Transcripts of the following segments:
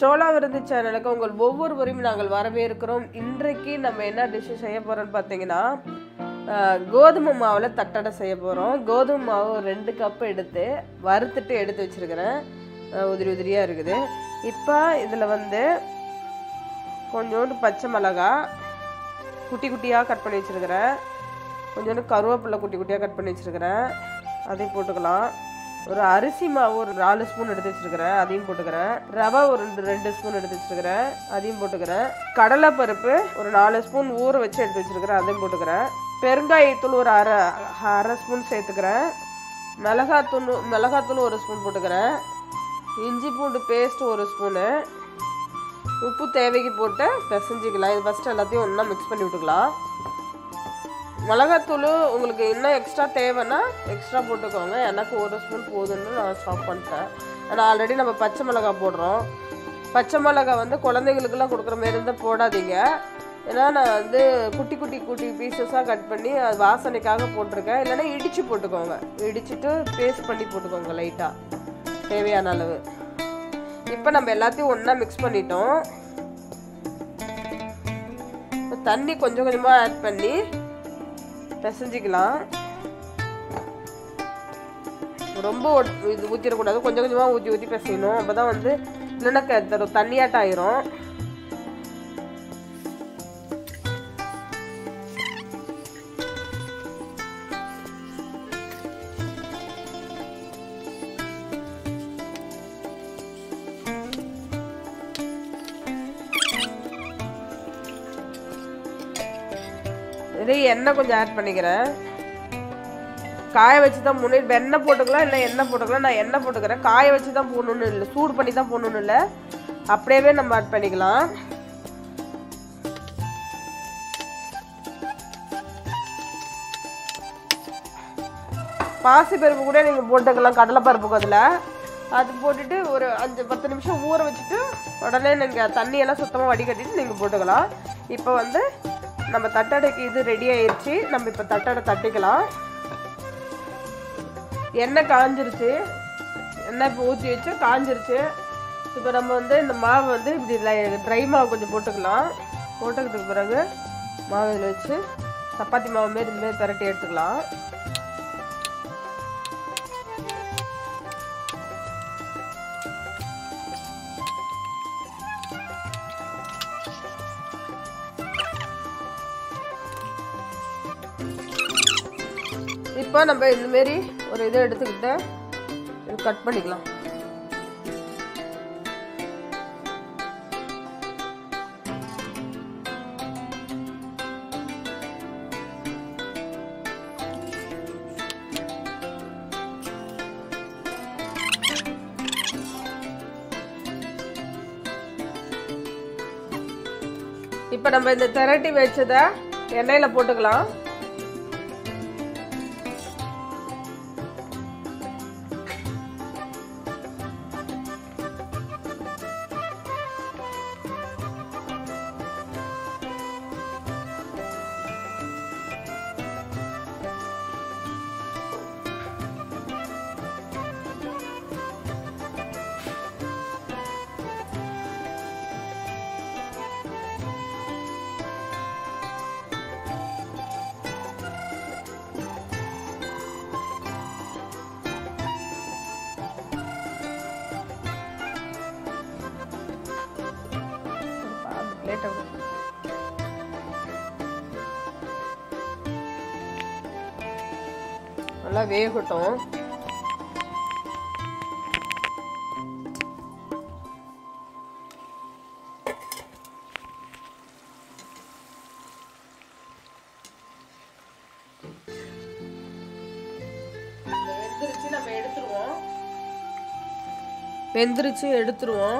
சோளா விருந்து சேனலுக்கு உங்கள் ஒவ்வொருவரையும் நாங்கள் வரவேற்கிறோம் இன்றைக்கு நம்ம என்ன டிஷ் செய்ய போகிறோம்னு பார்த்தீங்கன்னா அஹ், கோதுமை மாவில் தட்டடை செய்ய போகிறோம் கோதுமை மாவு ஒரு ரெண்டு கப் எடுத்து வறுத்துட்டு எடுத்து வச்சுருக்கிறேன் உதிரி உதிரியாக இருக்குது இப்போ இதில் வந்து கொஞ்சோண்டு பச்சை மிளகா குட்டி குட்டியாக கட் பண்ணி வச்சுருக்கிறேன் கொஞ்சோண்டு கருவேப்பிலை குட்டி குட்டியாக கட் பண்ணி வச்சுருக்கிறேன் அதையும் போட்டுக்கலாம் ஒரு அரிசி மாவு ஒரு நாலு ஸ்பூன் எடுத்து வச்சுருக்கிறேன் அதையும் போட்டுக்கிறேன் ரவை ஒரு ரெண்டு ரெண்டு ஸ்பூன் எடுத்து வச்சுருக்கிறேன் அதையும் போட்டுக்கிறேன் கடலைப்பருப்பு ஒரு நாலு ஸ்பூன் ஊற வச்சு எடுத்து வச்சுருக்கிறேன் அதையும் போட்டுக்கிறேன் பெருங்காயத்தூள் ஒரு அரை அரை ஸ்பூன் சேர்த்துக்கிறேன் மிளகாத்தூள் மிளகாத்தூள் ஒரு ஸ்பூன் போட்டுக்கிறேன் இஞ்சி பூண்டு பேஸ்ட் ஒரு ஸ்பூனு உப்பு தேவைக்கு போட்டு பிசைஞ்சிக்கலாம் இது ஃபஸ்ட்டு எல்லாத்தையும் ஒன்றா மிக்ஸ் பண்ணி விட்டுக்கலாம் மிளகாத்தூள் உங்களுக்கு இன்னும் எக்ஸ்ட்ரா தேவைன்னா எக்ஸ்ட்ரா போட்டுக்கோங்க எனக்கு ஒரு ஸ்பூன் போதும்னு நான் ஸ்டாப் பண்ணிட்டேன் ஏன்னா ஆல்ரெடி நம்ம பச்சை மிளகா போடுறோம் பச்சை மிளகா வந்து குழந்தைங்களுக்குலாம் கொடுக்குற மாரி இருந்தால் போடாதீங்க ஏன்னா நான் வந்து குட்டி குட்டி குட்டி பீசஸாக கட் பண்ணி அது வாசனைக்காக போட்டிருக்கேன் இல்லைன்னா இடித்து போட்டுக்கோங்க இடிச்சிட்டு பேஸ்ட் பண்ணி போட்டுக்கோங்க லைட்டாக தேவையான அளவு இப்போ நம்ம எல்லாத்தையும் ஒன்றா மிக்ஸ் பண்ணிட்டோம் இப்போ தண்ணி கொஞ்சம் கொஞ்சமாக ஆட் பண்ணி பிசைஞ்சிக்கலாம் ரொம்ப ஒட்- இது ஊற்றிடக்கூடாது கொஞ்சம் கொஞ்சமாக ஊற்றி ஊற்றி பிசையணும் அப்போ தான் வந்து இல்லைன்னா க- தரும் தண்ணியாட்டம் ஆயிரும் இதே எண்ணெய் கொஞ்சம் ஆட் பண்ணிக்கிறேன் காய வச்சு தான் போடணும் வெண்ணெய் போட்டுக்கலாம் இல்லை எண்ணெய் போட்டுக்கலாம் நான் எண்ணெய் போட்டுக்கிறேன் காய வச்சு தான் போடணும்னு இல்லை சூடு பண்ணி தான் போடணும்னு இல்லை அப்படியே நம்ம ஆட் பண்ணிக்கலாம் பாசி பருப்பு கூட நீங்கள் போட்டுக்கலாம் கடலைப்பருப்புக்கு அதில் அது போட்டுட்டு ஒரு அஞ்சு பத்து நிமிஷம் ஊற வச்சுட்டு உடனே நீங்கள் தண்ணியெல்லாம் சுத்தமாக வடிகட்டிட்டு நீங்கள் போட்டுக்கலாம் இப்போ வந்து நம்ம தட்டடைக்கு இது ரெடி ஆயிருச்சு நம்ம இப்போ தட்டடை தட்டிக்கலாம் எண்ணெய் காஞ்சிருச்சு எண்ணெய் இப்போ ஊற்றி வச்சு காஞ்சிருச்சு இப்போ நம்ம வந்து இந்த மாவு வந்து இப்படி ட்ரை மாவு கொஞ்சம் போட்டுக்கலாம் போட்டுக்கிட்டதுக்கு பிறகு மாவு இதில் வச்சு சப்பாத்தி மாவு மாரி இந்த மாதிரி பிரட்டி எடுத்துக்கலாம் இப்போ நம்ம இந்த மாரி ஒரு இதை எடுத்துக்கிட்டு இது கட் பண்ணிக்கலாம் இப்போ நம்ம இந்த திரட்டி வச்சதை எண்ணெயில் போட்டுக்கலாம் லேட்டாக நல்லா வேகட்டும் இந்த வெந்துருச்சு நம்ம எடுத்துருவோம் வெந்துருச்சு எடுத்துருவோம்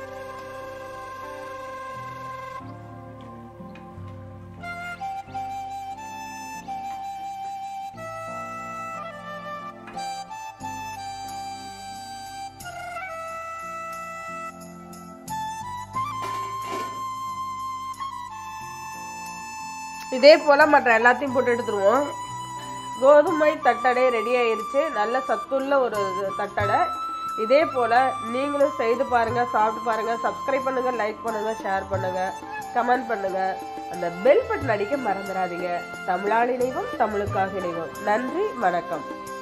இதே போல் மற்ற எல்லாத்தையும் போட்டு எடுத்துருவோம் கோதுமை தட்டடை ரெடி ஆயிருச்சு நல்ல சத்துள்ள ஒரு இது தட்டடை இதே போல் நீங்களும் செய்து பாருங்கள் சாப்பிட்டு பாருங்கள் சப்ஸ்கிரைப் பண்ணுங்கள் லைக் பண்ணுங்கள் ஷேர் பண்ணுங்கள் கமெண்ட் பண்ணுங்கள் அந்த பெல் பட்டன் அடிக்க மறந்துடாதீங்க தமிழால் இணைவோம் தமிழுக்காக இணைவோம் நன்றி வணக்கம்